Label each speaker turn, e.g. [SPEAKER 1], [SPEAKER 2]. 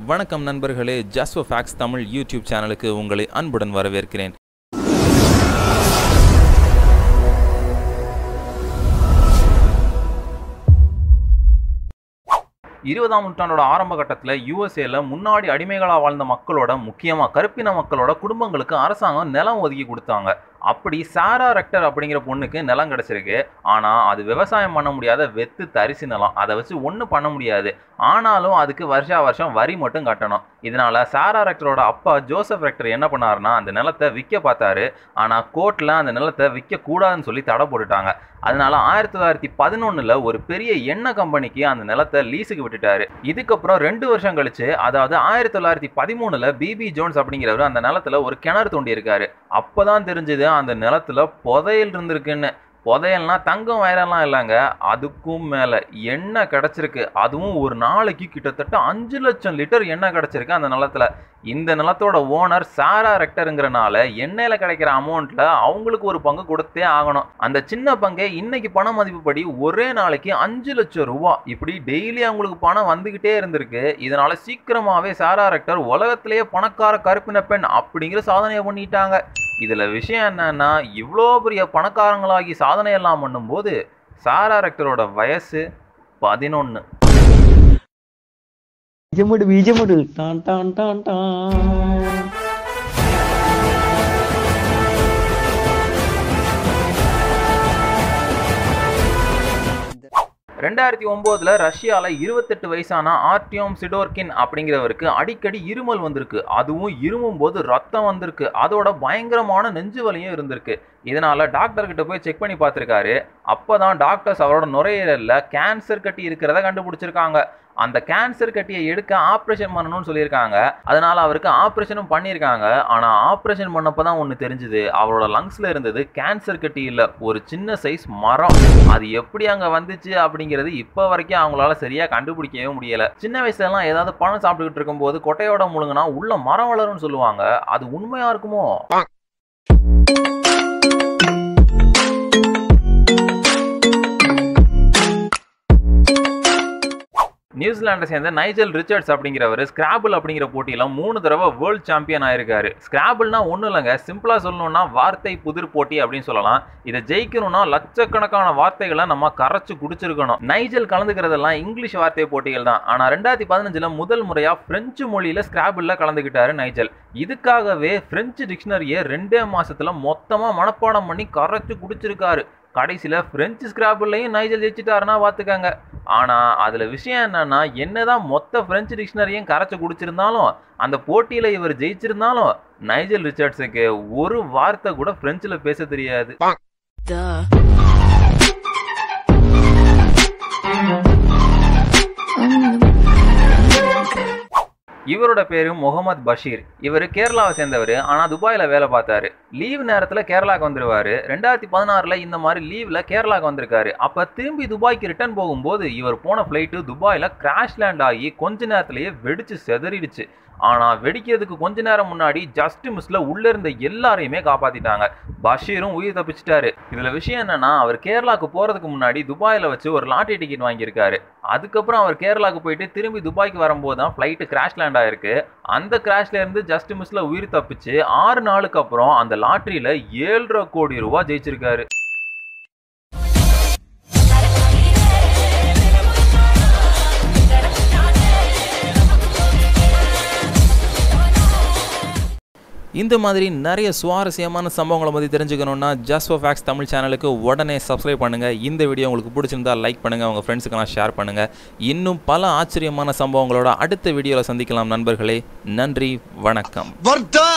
[SPEAKER 1] வணக்கம் நண்பர்களே just facts Tamil YouTube சேனலுக்கு உங்களை அன்புடன் வரவேற்கிறேன் இருபதாம் நூற்றாண்டோட ஆரம்ப கட்டத்தில் யூஎஸ்ஏல முன்னாடி அடிமைகளாக வாழ்ந்த மக்களோட முக்கியமாக கருப்பின மக்களோட குடும்பங்களுக்கு அரசாங்கம் நிலம் ஒதுக்கி கொடுத்தாங்க அப்படி சாரா ரெக்டர் அப்படிங்கிற பொண்ணுக்கு நிலம் கிடச்சிருக்கு ஆனால் அது விவசாயம் பண்ண முடியாத வெத்து தரிசு நிலம் அதை வச்சு ஒன்றும் பண்ண முடியாது ஆனாலும் அதுக்கு வருஷா வருஷம் வரி மட்டும் கட்டணும் இதனால சாரா ரெக்டரோட அப்பா ஜோசப் ரெக்டர் என்ன பண்ணாருன்னா அந்த நிலத்தை விற்க பார்த்தாரு ஆனால் கோர்ட்டில் அந்த நிலத்தை விற்க கூடாதுன்னு சொல்லி தடை போட்டுட்டாங்க அதனால ஆயிரத்தி தொள்ளாயிரத்தி பதினொன்னுல ஒரு பெரிய எண்ணெய் கம்பெனிக்கு அந்த நிலத்தை லீஸுக்கு விட்டுட்டாரு இதுக்கப்புறம் ரெண்டு வருஷம் கழிச்சு அதாவது ஆயிரத்தி தொள்ளாயிரத்தி பதிமூணுல பிபி ஜோன்ஸ் அப்படிங்கிறவர் அந்த நிலத்துல ஒரு கிணறு தோண்டி இருக்காரு அப்பதான் தெரிஞ்சது அந்த நிலத்துல புதையல் இருந்திருக்குன்னு புதையல்னா தங்கம் வயரெல்லாம் இல்லைங்க அதுக்கும் மேலே எண்ணெய் கிடச்சிருக்கு அதுவும் ஒரு நாளைக்கு கிட்டத்தட்ட அஞ்சு லட்சம் லிட்டர் எண்ணெய் கிடச்சிருக்கு அந்த நிலத்துல இந்த நிலத்தோட ஓனர் சாரா ரெக்டருங்கிறனால எண்ணெயில் கிடைக்கிற அமௌண்ட்ல அவங்களுக்கு ஒரு பங்கு கொடுத்தே ஆகணும் அந்த சின்ன பங்கை இன்னைக்கு பண மதிப்புப்படி ஒரே நாளைக்கு அஞ்சு லட்சம் ரூபா இப்படி டெய்லி அவங்களுக்கு பணம் வந்துகிட்டே இருந்திருக்கு இதனால சீக்கிரமாவே சாரா ரெக்டர் உலகத்திலேயே பணக்கார கருப்பின பெண் அப்படிங்கிற சாதனையை பண்ணிட்டாங்க இதுல விஷயம் என்னன்னா இவ்வளோ பெரிய பணக்காரங்களாகி சாதனை எல்லாம் பண்ணும்போது சாரா ரெக்டரோட வயசு பதினொன்று
[SPEAKER 2] ബീജമിട് ബീജമിട് ടാൻ ടാൻ ടാൻ ടാൻ
[SPEAKER 1] ரெண்டாயிரத்தி ஒம்போதுல ரஷ்யால இருபத்தெட்டு வயசான ஆர்டியோம் சிடோர்கின் அப்படிங்கிறவருக்கு அடிக்கடி இருமல் வந்திருக்கு அதுவும் இருமும் போது ரத்தம் வந்திருக்கு அதோட பயங்கரமான நெஞ்சு வலியும் இருந்திருக்கு இதனால டாக்டர் கிட்ட போய் செக் பண்ணி பார்த்துருக்காரு அப்பதான் டாக்டர்ஸ் அவரோட நுரையீரல்ல கேன்சர் கட்டி இருக்கிறத கண்டுபிடிச்சிருக்காங்க அந்த கேன்சர் கட்டியை எடுக்க ஆப்ரேஷன் பண்ணணும்னு சொல்லியிருக்காங்க அதனால அவருக்கு ஆப்ரேஷனும் பண்ணியிருக்காங்க ஆனா ஆப்ரேஷன் பண்ணப்போ தான் ஒன்று தெரிஞ்சுது அவரோட லங்ஸ்ல இருந்தது கேன்சர் கட்டி இல்லை ஒரு சின்ன சைஸ் மரம் அது எப்படி அங்க வந்துச்சு அப்படிங்கிறது இப்போ வரைக்கும் அவங்களால சரியா கண்டுபிடிக்கவே முடியல சின்ன வயசுல எல்லாம் ஏதாவது பழம் சாப்பிட்டுக்கிட்டு இருக்கும்போது கொட்டையோட முழுங்கினா உள்ள மரம் வளரும்னு சொல்லுவாங்க அது உண்மையா இருக்குமோ நியூசிலாண்டை சேர்ந்த நைஜல் ரிச்சர்ட்ஸ் அப்படிங்கிறவர் ஸ்கிராபிள் அப்படிங்கிற போட்டியில மூணு தடவை வேர்ல்ட் சாம்பியன் ஆயிருக்காரு ஸ்கிராபிள்னா ஒன்றும் இல்லைங்க சிம்பிளா சொல்லணும்னா வார்த்தை புதிர் போட்டி அப்படின்னு சொல்லலாம் இதை ஜெயிக்கணும்னா லட்சக்கணக்கான வார்த்தைகளை நம்ம கரைச்சு குடிச்சிருக்கணும் நைஜல் கலந்துக்கிறதெல்லாம் இங்கிலீஷ் வார்த்தை போட்டிகள் தான் ஆனா ரெண்டாயிரத்தி பதினஞ்சுல முதல் முறையா பிரெஞ்சு மொழியில ஸ்கிராபிள்ல கலந்துக்கிட்டாரு நைஜல் இதுக்காகவே பிரெஞ்சு டிக்ஷனரியை ரெண்டே மாசத்துல மொத்தமா மனப்பாடம் பண்ணி கரைச்சு குடிச்சிருக்காரு கடைசியில் ஃப்ரெஞ்சு ஸ்கிராபிள்லையும் நைஜல் ஜெயிச்சிட்டாருன்னா பார்த்துக்கங்க ஆனால் அதில் விஷயம் என்னன்னா என்னதான் மொத்த ஃப்ரெஞ்சு டிக்ஷனரியும் கரைச்சி குடிச்சிருந்தாலும் அந்த போட்டியில் இவர் ஜெயிச்சிருந்தாலும் நைஜல் ரிச்சர்ட்ஸுக்கு ஒரு வார்த்தை கூட ஃப்ரெஞ்சில் பேச தெரியாது
[SPEAKER 3] Duh.
[SPEAKER 1] இவரோட பேரு முகமது பஷீர் இவர் கேரளாவை சேர்ந்தவர் ஆனால் துபாயில் வேலை பார்த்தாரு லீவ் நேரத்தில் கேரளாக்கு வந்துருவாரு ரெண்டாயிரத்தி பதினாறுல இந்த மாதிரி லீவ்ல கேரளாக்கு வந்திருக்காரு அப்போ திரும்பி துபாய்க்கு ரிட்டர்ன் போகும்போது இவர் போன ஃப்ளைட்டு துபாயில் கிராஷ் லேண்ட் ஆகி கொஞ்ச நேரத்திலேயே வெடிச்சு செதறிடுச்சு ஆனால் வெடிக்கிறதுக்கு கொஞ்ச நேரம் முன்னாடி ஜஸ்ட் மிஸ்ல உள்ள இருந்த எல்லாரையுமே காப்பாத்திட்டாங்க பஷீரும் உயிர் தப்பிச்சிட்டாரு இதுல விஷயம் என்னன்னா அவர் கேரளாக்கு போறதுக்கு முன்னாடி துபாயில வச்சு ஒரு லாட்டரி டிக்கெட் வாங்கியிருக்காரு அதுக்கப்புறம் அவர் கேரளாக்கு போயிட்டு திரும்பி துபாய்க்கு வரும்போது தான் ஃப்ளைட்டு கிராஷ் லேண்ட் ஆயிருக்கு அந்த கிராஷ்ல இருந்து ஜஸ்ட் மிஸ்ல உயிர் தப்பிச்சு ஆறு நாளுக்கு அப்புறம் அந்த லாட்டரியில ஏழரை கோடி ரூபாய் ஜெயிச்சிருக்காரு இந்த மாதிரி நிறைய சுவாரஸ்யமான சம்பவங்களை பற்றி தெரிஞ்சுக்கணுன்னா ஜஸ்ட் ஃபார் ஃபேக்ஸ் தமிழ் சேனலுக்கு உடனே சப்ஸ்கிரைப் பண்ணுங்கள் இந்த வீடியோ உங்களுக்கு பிடிச்சிருந்தா லைக் பண்ணுங்கள் உங்கள் ஃப்ரெண்ட்ஸுக்கெல்லாம் ஷேர் பண்ணுங்கள் இன்னும் பல ஆச்சரியமான சம்பவங்களோட அடுத்த வீடியோவில் சந்திக்கலாம் நண்பர்களே நன்றி வணக்கம்
[SPEAKER 4] வர்தா